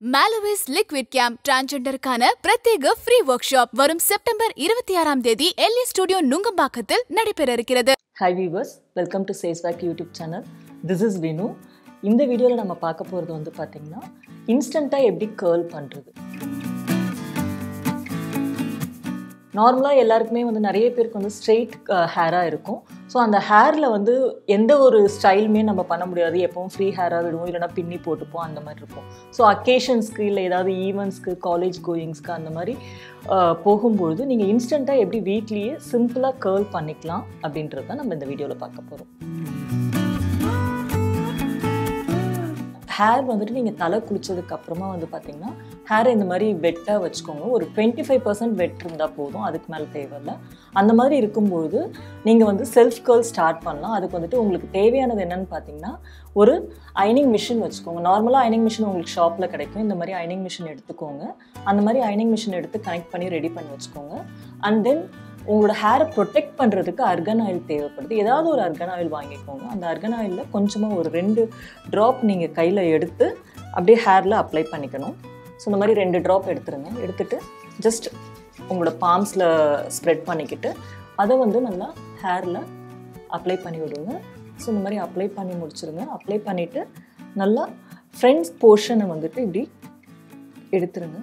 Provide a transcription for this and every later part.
மாலவிஸ் liquid camp டிரான்ஜெண்டருக்கான பிரத்யேக free workshop வரும் செப்டம்பர் இருபத்தி ஆறாம் தேதி எல்ஏ ஸ்டுடியோ நுங்கம்பாக்கத்தில் நடைபெற இருக்கிறது hi viewers welcome to chase back YouTube channel this is Vinu இந்த வீடியோவில் நம்ம பார்க்க போகிறது வந்து பார்த்திங்கன்னா இன்ஸ்டண்ட்டாக எப்படி கேர்ள் பண்ணுறது நார்மலாக எல்லாருக்குமே வந்து நிறைய பேருக்கு வந்து ஸ்ட்ரெயிட் ஹேராக இருக்கும் ஸோ அந்த ஹேரில் வந்து எந்த ஒரு ஸ்டைலுமே நம்ம பண்ண முடியாது எப்பவும் ஃப்ரீ ஹேராக விடுவோம் இல்லைனா பின்னி போட்டுப்போம் அந்த மாதிரி இருக்கும் ஸோ அக்கேஷன்ஸ்க்கு இல்லை ஏதாவது ஈவெண்ட்ஸ்க்கு காலேஜ் கோயிங்ஸ்க்கு அந்த மாதிரி அஹ், போகும்பொழுது நீங்கள் இன்ஸ்டண்ட்டாக எப்படி வீட்லேயே சிம்பிளாக கேர்ள் பண்ணிக்கலாம் அப்படின்றது தான் நம்ம இந்த வீடியோவில் பார்க்க போகிறோம் ஹேர் வந்துட்டு நீங்கள் தலை குளிச்சதுக்கு அப்புறமா வந்து பார்த்தீங்கன்னா ஹேரை இந்த மாதிரி வெட்டாக வச்சுக்கோங்க ஒரு டுவெண்ட்டி ஃபைவ் பர்சன்ட் வெட் இருந்தால் போதும் அதுக்கு மேலே தேவையில்ல அந்த மாதிரி இருக்கும்பொழுது நீங்கள் வந்து செல்ஃப் கேர்ள் ஸ்டார்ட் பண்ணலாம் அதுக்கு வந்துட்டு உங்களுக்கு தேவையானது என்னன்னு பார்த்தீங்கன்னா ஒரு அயனிங் மிஷின் வச்சுக்கோங்க நார்மலாக அயனிங் மிஷின் உங்களுக்கு ஷாப்பில் கிடைக்கும் இந்த மாதிரி அயனிங் மிஷின் எடுத்துக்கோங்க அந்த மாதிரி அயனிங் மிஷின் எடுத்து கனெக்ட் பண்ணி ரெடி பண்ணி வச்சுக்கோங்க அண்ட் தென் உங்களோட ஹேரை ப்ரொடெக்ட் பண்ணுறதுக்கு அர்கன் ஆயில் தேவைப்படுது ஏதாவது ஒரு அர்கன் ஆயில் வாங்கிக்கோங்க அந்த அர்கன் ஆயிலில் கொஞ்சமாக ஒரு ரெண்டு ட்ராப் நீங்கள் கையில் எடுத்து அப்படியே ஹேரில் அப்ளை பண்ணிக்கணும் ஸோ இந்த மாதிரி ரெண்டு ட்ராப் எடுத்துருங்க எடுத்துட்டு ஜஸ்ட் உங்களோட பாம்ஸில் ஸ்ப்ரெட் பண்ணிக்கிட்டு அதை வந்து நல்லா ஹேரில் அப்ளை பண்ணி விடுங்க ஸோ இந்த மாதிரி அப்ளை பண்ணி முடிச்சிருங்க அப்ளை பண்ணிவிட்டு நல்லா ஃப்ரண்ட்ஸ் போர்ஷனை வந்துட்டு இப்படி எடுத்துருங்க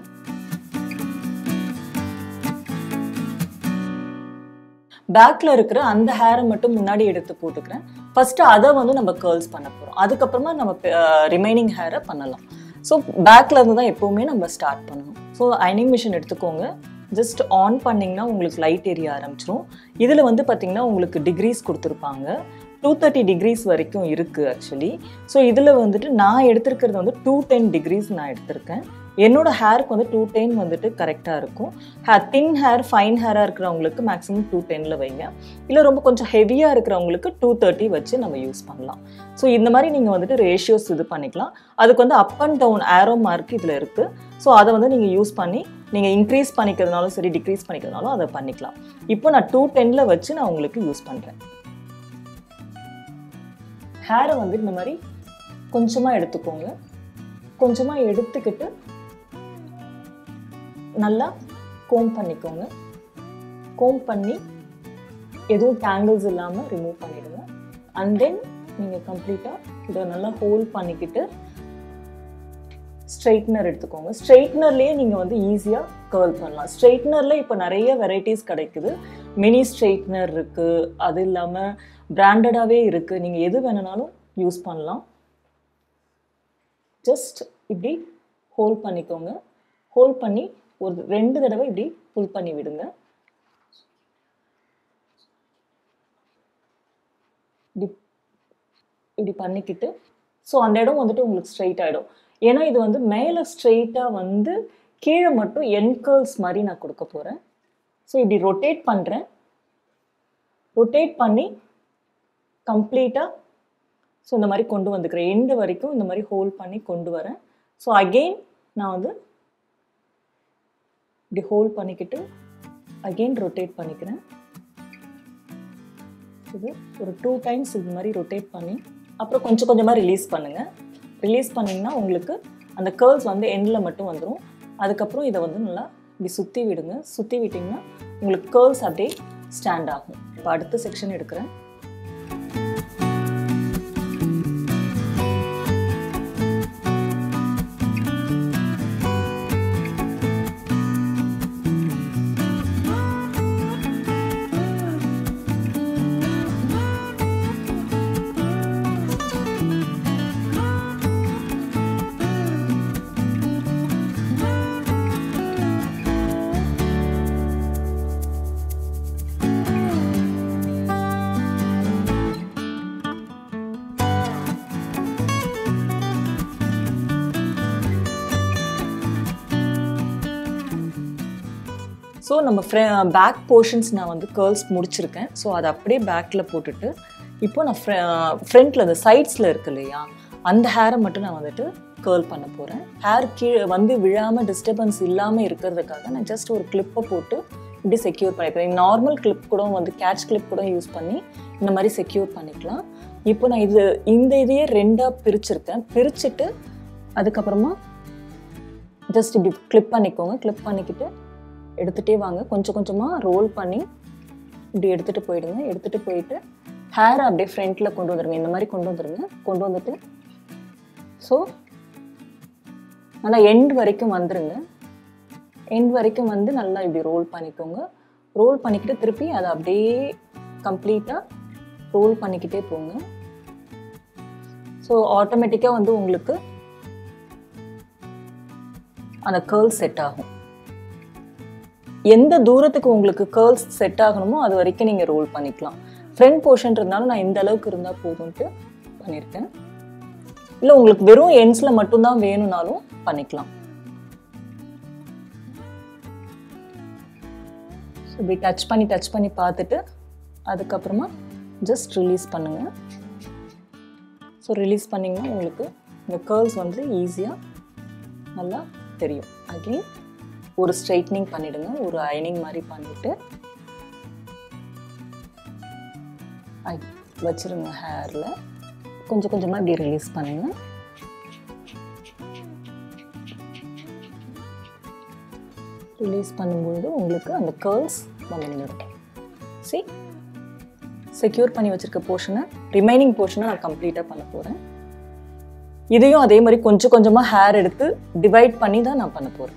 பேக்கில் இருக்கிற அந்த ஹேரை மட்டும் முன்னாடி எடுத்து போட்டுக்கிறேன் ஃபஸ்ட்டு அதை வந்து நம்ம கேர்ள்ஸ் பண்ண போகிறோம் அதுக்கப்புறமா நம்ம ரிமைனிங் ஹேரை பண்ணலாம் ஸோ பேக்கில் இருந்து தான் எப்போவுமே நம்ம ஸ்டார்ட் பண்ணணும் ஸோ அயனிங் மிஷின் எடுத்துக்கோங்க ஜஸ்ட் ஆன் பண்ணிங்கன்னா உங்களுக்கு லைட் எரிய ஆரம்பிச்சிரும் இதில் வந்து பார்த்திங்கன்னா உங்களுக்கு டிகிரிஸ் கொடுத்துருப்பாங்க டூ தேர்ட்டி டிகிரிஸ் வரைக்கும் இருக்குது ஆக்சுவலி ஸோ இதில் வந்துட்டு நான் எடுத்திருக்கிறது வந்து டூ டென் டிகிரிஸ் நான் எடுத்திருக்கேன் என்னோட ஹேருக்கு வந்து டூ டென் வந்துட்டு கரெக்டாக இருக்கும் ஹேர் தின் ஹேர் ஃபைன் ஹேராக இருக்கிறவங்களுக்கு மேக்ஸிமம் டூ டெனில் வைங்க இல்லை ரொம்ப கொஞ்சம் ஹெவியாக இருக்கிறவங்களுக்கு டூ தேர்ட்டி வச்சு நம்ம யூஸ் பண்ணலாம் ஸோ இந்த மாதிரி நீங்கள் வந்துட்டு ரேஷியோஸ் இது பண்ணிக்கலாம் அதுக்கு வந்து up and down arrow mark இதில் இருக்குது ஸோ அதை வந்து நீங்கள் யூஸ் பண்ணி நீங்கள் இன்க்ரீஸ் பண்ணிக்கிறதுனாலும் சரி டிக்ரீஸ் பண்ணிக்கிறதுனாலும் அதை பண்ணிக்கலாம் இப்போ நான் டூ டென்னில் வச்சு நான் உங்களுக்கு யூஸ் பண்ணுறேன் ஹேரை வந்து இந்த மாதிரி கொஞ்சமாக எடுத்துக்கோங்க கொஞ்சமாக எடுத்துக்கிட்டு நல்லா கோம் பண்ணிக்கோங்க கோம் பண்ணி எதுவும் டேங்கிள்ஸ் இல்லாமல் ரிமூவ் பண்ணிடுங்க அண்ட் தென் நீங்கள் கம்ப்ளீட்டாக இதை நல்லா ஹோல்ட் பண்ணிக்கிட்டு ஸ்ட்ரெயிட்னர் எடுத்துக்கோங்க ஸ்ட்ரெயிட்னர்லேயே நீங்கள் வந்து ஈஸியாக கேர்ள் பண்ணலாம் ஸ்ட்ரெயிட்னரில் இப்போ நிறைய வெரைட்டிஸ் கிடைக்குது மினி ஸ்ட்ரெயிட்னர் இருக்குது அது இல்லாமல் பிராண்டடாகவே இருக்குது நீங்கள் எது வேணுனாலும் யூஸ் பண்ணலாம் ஜஸ்ட் இப்படி ஹோல்ட் பண்ணிக்கோங்க ஹோல்ட் பண்ணி ஒரு ரெண்டு தடவை இப்படி புல் பண்ணி விடுங்க இப்படி இப்படி பண்ணிக்கிட்டு ஸோ அந்த இடம் வந்துட்டு உங்களுக்கு ஸ்ட்ரைட் ஆகிடும் ஏன்னா இது வந்து மேலே ஸ்ட்ரெயிட்டாக வந்து கீழே மட்டும் என் கேர்ள்ஸ் மாதிரி நான் கொடுக்க போகிறேன் ஸோ இப்படி ரொட்டேட் பண்ணுறேன் ரொட்டேட் பண்ணி கம்ப்ளீட்டாக ஸோ இந்த மாதிரி கொண்டு வந்துக்கிறேன் எண்டு வரைக்கும் இந்த மாதிரி ஹோல்ட் பண்ணி கொண்டு வரேன் ஸோ அகெயின் நான் வந்து இப்படி ஹோல்ட் பண்ணிக்கிட்டு அகெயின் ரொட்டேட் பண்ணிக்கிறேன் இது ஒரு டூ டைம்ஸ் இது மாதிரி ரொட்டேட் பண்ணி அப்புறம் கொஞ்சம் கொஞ்சமாக ரிலீஸ் பண்ணுங்கள் ரிலீஸ் பண்ணிங்கன்னா உங்களுக்கு அந்த கேர்ள்ஸ் வந்து எண்டில் மட்டும் வந்துடும் அதுக்கப்புறம் இதை வந்து நல்லா இப்படி சுற்றி விடுங்க சுற்றி விட்டிங்கன்னா உங்களுக்கு கேர்ள்ஸ் அப்படியே ஸ்டாண்ட் ஆகும் இப்போ அடுத்த செக்ஷன் எடுக்கிறேன் ஸோ நம்ம ஃப்ரெ பேக் போர்ஷன்ஸ் நான் வந்து கேர்ள்ஸ் முடிச்சிருக்கேன் ஸோ அதை அப்படியே பேக்கில் போட்டுட்டு இப்போ நான் ஃப்ரெ ஃப்ரண்ட்டில் அந்த சைட்ஸில் இருக்கு இல்லையா அந்த ஹேரை மட்டும் நான் வந்துட்டு கேர்ள் பண்ண போகிறேன் ஹேர் கீழே வந்து விழாமல் டிஸ்டர்பன்ஸ் இல்லாமல் இருக்கிறதுக்காக நான் ஜஸ்ட் ஒரு கிளிப்பை போட்டு இப்படி செக்யூர் பண்ணிக்கிறேன் நார்மல் கிளிப் கூட வந்து கேட்ச் கிளிப் கூட யூஸ் பண்ணி இந்த மாதிரி செக்யூர் பண்ணிக்கலாம் இப்போ நான் இது இந்த இதையே ரெண்டாக பிரிச்சிருக்கேன் பிரிச்சுட்டு அதுக்கப்புறமா ஜஸ்ட் இப்படி கிளிப் பண்ணிக்கோங்க கிளிப் பண்ணிக்கிட்டு எடுத்துகிட்டே வாங்க கொஞ்சம் கொஞ்சமாக ரோல் பண்ணி இப்படி எடுத்துகிட்டு போயிடுங்க எடுத்துகிட்டு போயிட்டு ஹேரை அப்படியே ஃப்ரண்ட்டில் கொண்டு வந்துடுங்க இந்த மாதிரி கொண்டு வந்துடுங்க கொண்டு வந்துட்டு ஸோ நல்லா எண்ட் வரைக்கும் வந்துருங்க எண்ட் வரைக்கும் வந்து நல்லா இப்படி ரோல் பண்ணிக்கோங்க ரோல் பண்ணிக்கிட்டு திருப்பி அதை அப்படியே கம்ப்ளீட்டாக ரோல் பண்ணிக்கிட்டே போங்க ஸோ ஆட்டோமேட்டிக்காக வந்து உங்களுக்கு அந்த கேர்ள் செட் ஆகும் எந்த தூரத்துக்கு உங்களுக்கு கேர்ள்ஸ் செட் ஆகணுமோ அது வரைக்கும் நீங்கள் ரோல் பண்ணிக்கலாம் ஃப்ரண்ட் போர்ஷன்றதுனால நான் இந்த அளவுக்கு இருந்தால் போதும்ட்டு பண்ணியிருக்கேன் இல்லை உங்களுக்கு வெறும் எண்ட்ஸில் மட்டும்தான் வேணும்னாலும் பண்ணிக்கலாம் ஸோ இப்படி டச் பண்ணி டச் பண்ணி பார்த்துட்டு அதுக்கப்புறமா ஜஸ்ட் ரிலீஸ் பண்ணுங்கள் ஸோ ரிலீஸ் பண்ணிங்கன்னா உங்களுக்கு இந்த கேர்ள்ஸ் வந்து ஈஸியாக நல்லா தெரியும் அகெயின் ஒரு ஸ்ட்ரைட்னிங் பண்ணிடுங்க ஒரு அயனிங் மாதிரி பண்ணிவிட்டு வச்சிருங்க ஹேரில் கொஞ்சம் கொஞ்சமாக இப்படி ரிலீஸ் பண்ணுங்க ரிலீஸ் பண்ணும்போது உங்களுக்கு அந்த கேர்ள்ஸ் வந்து நின்றுடும் சி செக்யூர் பண்ணி வச்சிருக்க போர்ஷனை ரிமைனிங் போர்ஷனை நான் கம்ப்ளீட்டாக பண்ண போகிறேன் இதையும் அதே மாதிரி கொஞ்சம் கொஞ்சமாக ஹேர் எடுத்து டிவைட் பண்ணி தான் நான் பண்ண போகிறேன்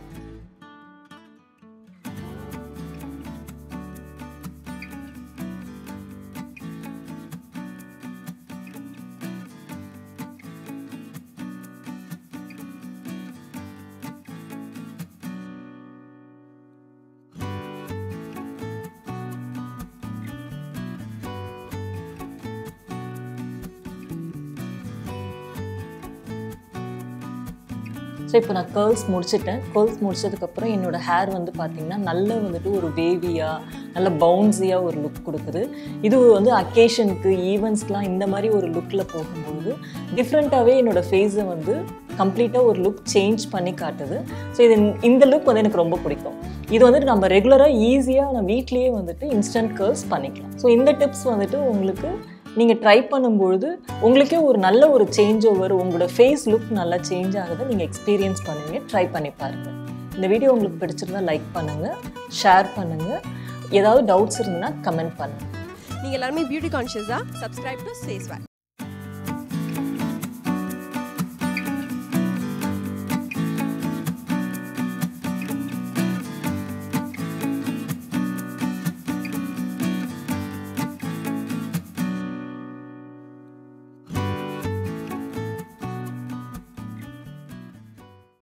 ஸோ இப்போ நான் கேர்ள்ஸ் முடிச்சிட்டேன் கேர்ள்ஸ் முடிச்சதுக்கப்புறம் என்னோட ஹேர் வந்து பார்த்திங்கன்னா நல்ல வந்துட்டு ஒரு வேவியாக நல்ல பவுன்ஸியாக ஒரு லுக் கொடுக்குது இது வந்து அக்கேஷனுக்கு ஈவெண்ட்ஸ்க்கெலாம் இந்த மாதிரி ஒரு லுக்கில் போகும்போது டிஃப்ரெண்ட்டாகவே என்னோடய ஃபேஸை வந்து கம்ப்ளீட்டாக ஒரு லுக் சேஞ்ச் பண்ணி காட்டுது ஸோ இது இந்த லுக் வந்து எனக்கு ரொம்ப பிடிக்கும் இது வந்துட்டு நம்ம ரெகுலராக ஈஸியாக நான் வீட்லேயே வந்துட்டு இன்ஸ்டன்ட் கேர்ள்ஸ் பண்ணிக்கலாம் ஸோ இந்த டிப்ஸ் வந்துட்டு உங்களுக்கு நீங்கள் ட்ரை பண்ணும்பொழுது உங்களுக்கே ஒரு நல்ல ஒரு சேஞ்ச் ஓவர் உங்களோட ஃபேஸ் லுக் நல்லா சேஞ்ச் ஆகுது நீங்கள் எக்ஸ்பீரியன்ஸ் பண்ணுவீங்க ட்ரை பண்ணி பாருங்கள் இந்த வீடியோ உங்களுக்கு பிடிச்சிருந்தா லைக் பண்ணுங்கள் ஷேர் பண்ணுங்கள் ஏதாவது டவுட்ஸ் இருந்ததுன்னா கமெண்ட் பண்ணுங்கள் நீங்கள் எல்லாருமே பியூட்டி கான்ஷியஸாக சப்ஸ்கிரைப் டு சேஸ்வாக்